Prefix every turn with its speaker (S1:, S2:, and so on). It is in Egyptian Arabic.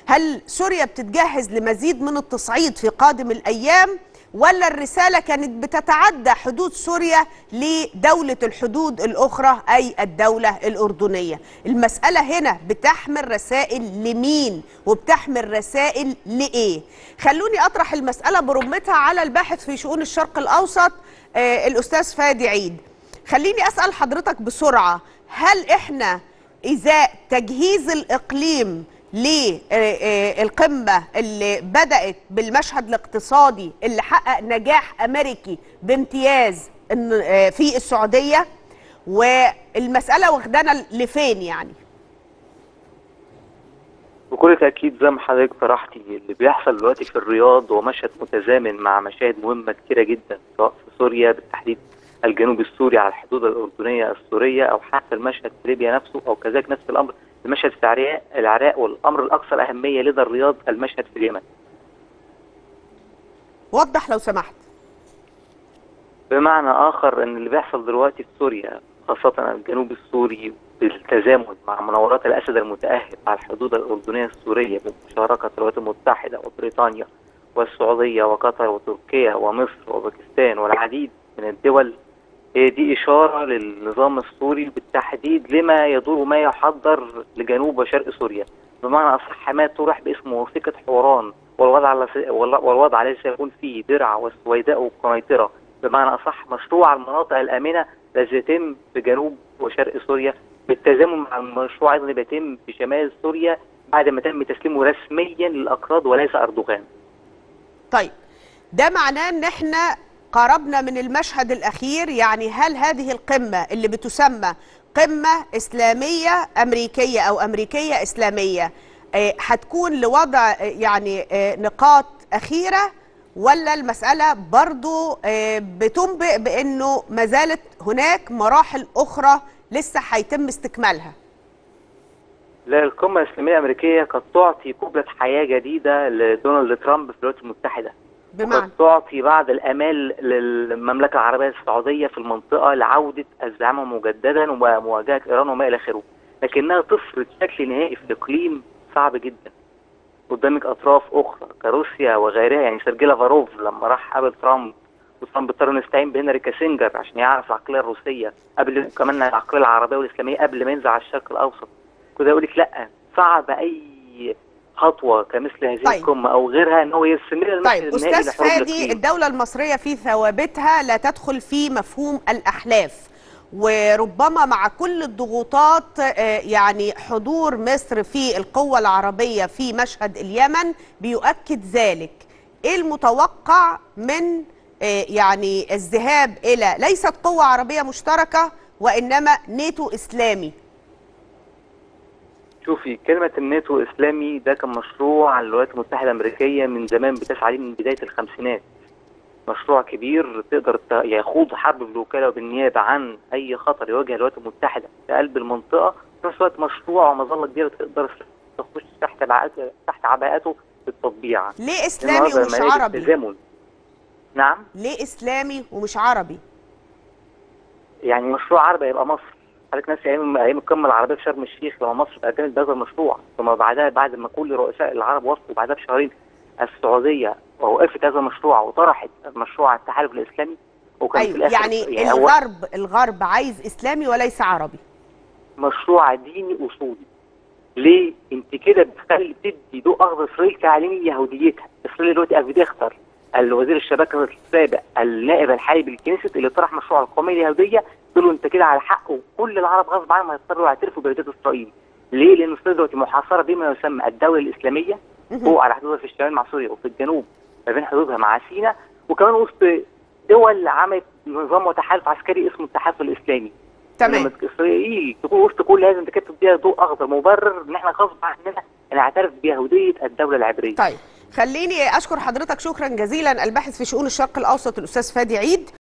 S1: هل سوريا بتتجهز لمزيد من التصعيد في قادم الأيام ولا الرسالة كانت بتتعدى حدود سوريا لدولة الحدود الأخرى أي الدولة الأردنية المسألة هنا بتحمل رسائل لمين وبتحمل رسائل لإيه خلوني أطرح المسألة برمتها على الباحث في شؤون الشرق الأوسط آه الأستاذ فادي عيد خليني أسأل حضرتك بسرعة هل إحنا إذا تجهيز الإقليم للقمة اللي بدأت بالمشهد الاقتصادي اللي حقق نجاح أمريكي بامتياز في السعودية والمسألة واخدانا لفين يعني
S2: بكل تأكيد زي ما حضرتك طرحتي اللي بيحصل دلوقتي في الرياض هو مشهد متزامن مع مشاهد مهمة كتيرة جدا سواء في سوريا بالتحديد الجنوب السوري على الحدود الأردنية السورية أو حتى المشهد في ليبيا نفسه أو كذلك نفس الأمر المشهد في العراق العراق والامر الاكثر اهميه لدى الرياض المشهد في اليمن.
S1: وضح لو سمحت.
S2: بمعنى اخر ان اللي بيحصل دلوقتي في سوريا خاصه الجنوب السوري بالتزامن مع مناورات الاسد المتاهب على الحدود الاردنيه السوريه بمشاركه الولايات المتحده وبريطانيا والسعوديه وقطر وتركيا ومصر وباكستان والعديد من الدول هي دي إشارة للنظام السوري بالتحديد لما يدور وما يحضر لجنوب وشرق سوريا بمعنى أصح ما طرح باسم وثيقة حوران والوضع على والوضع الذي سيكون فيه درعا والسويداء والقنيطرة بمعنى أصح مشروع المناطق الآمنة الذي يتم في جنوب وشرق سوريا بالتزامن مع المشروع أيضا اللي بيتم في شمال سوريا بعد ما تم تسليمه رسميا للأكراد وليس أردوغان.
S1: طيب ده معناه ان احنا قربنا من المشهد الأخير يعني هل هذه القمة اللي بتسمى قمة إسلامية أمريكية أو أمريكية إسلامية هتكون لوضع يعني نقاط أخيرة ولا المسألة برضو بتنبئ بأنه ما زالت هناك مراحل أخرى لسه هيتم استكمالها
S2: لا القمة الإسلامية الأمريكية قد تعطي قبلة حياة جديدة لدونالد ترامب في الولايات المتحدة
S1: بمعنى
S2: قد تعطي بعض الامال للمملكه العربيه السعوديه في المنطقه لعوده الزعامه مجددا ومواجهه ايران وما الى اخره لكنها تفرض شكل نهائي في الاقليم صعب جدا قدامك اطراف اخرى كروسيا وغيرها يعني سيرجي لافاروف لما راح قابل ترامب وترامب اضطر انه يستعين بهنري كاسنجر عشان يعرف العقليه الروسيه قبل كمان العقليه العربيه والاسلاميه قبل ما ينزل على الشرق الاوسط كده يقول لك لا صعب اي خطوه كمثل هذه
S1: طيب.
S2: القمه او غيرها ان هو يستمر
S1: طيب استاذ فادي الدوله المصريه في ثوابتها لا تدخل في مفهوم الاحلاف وربما مع كل الضغوطات يعني حضور مصر في القوه العربيه في مشهد اليمن بيؤكد ذلك ايه المتوقع من يعني الذهاب الى ليست قوه عربيه مشتركه وانما ناتو اسلامي
S2: شوفي كلمة الناتو إسلامي ده كان مشروع الولايات المتحدة الأمريكية من زمان بتسعى عليه من بداية الخمسينات. مشروع كبير تقدر يخوض حرب بالوكالة وبالنيابة عن أي خطر يواجه الولايات المتحدة في قلب المنطقة، في نفس الوقت مشروع ومظلة كبيرة تقدر تخش تحت عباءته تحت عباءته بالتطبيع.
S1: ليه إسلامي ومش عربي؟
S2: التزامن. نعم؟
S1: ليه إسلامي ومش عربي؟
S2: يعني مشروع عربي يبقى مصر. حضرتك ناسي ايام ايام القمه العربيه في شرم الشيخ لما مصر قدمت بهذا المشروع ثم بعدها بعد ما كل رؤساء العرب وافقوا بعدها بشهرين السعوديه ووقفت هذا المشروع وطرحت مشروع التحالف الاسلامي
S1: وكان أيوة في الاخر يعني, يعني الغرب الغرب عايز اسلامي وليس عربي
S2: مشروع ديني اصولي ليه انت كده بتخلي بتدي ضوء اخضر اسرائيل تعليمي يهوديتها اسرائيل دلوقتي افديختر الوزير الشبكه السابق النائب الحالي بالكنيست اللي طرح مشروع القوميه اليهوديه قلت له انت كده على حق وكل العرب غصب عنهم هيضطروا يعترفوا بولايه اسرائيل. ليه؟ لان اسرائيل دلوقتي محاصره بما يسمى الدوله الاسلاميه فوق على حدودها في الشمال مع سوريا وفي الجنوب ما بين حدودها مع سيناء وكمان وسط دول عملت نظام وتحالف عسكري اسمه التحالف الاسلامي.
S1: تمام
S2: اسرائيل تكون وسط كل هذا انت كده بتديها ضوء اخضر مبرر ان احنا غصب عننا نعترف بيهوديه الدوله العبريه.
S1: طيب خليني اشكر حضرتك شكرا جزيلا الباحث في شؤون الشرق الاوسط الاستاذ فادي عيد